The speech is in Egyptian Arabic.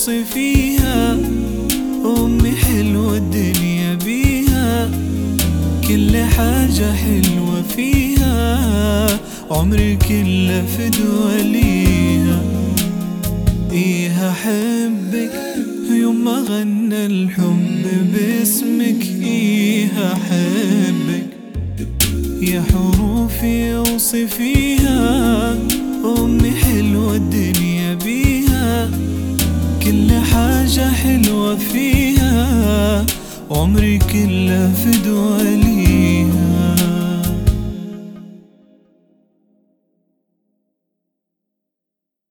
اوصفيها أمي حلوة الدنيا بيها كل حاجة حلوة فيها عمري كله فدوى ليها إيه أحبك يوم ما غنى الحب باسمك إيه أحبك يا حروفي اوصفيها أمي حلوة الدنيا بيها كل حاجة حلوة فيها عمري كله فدوى ليها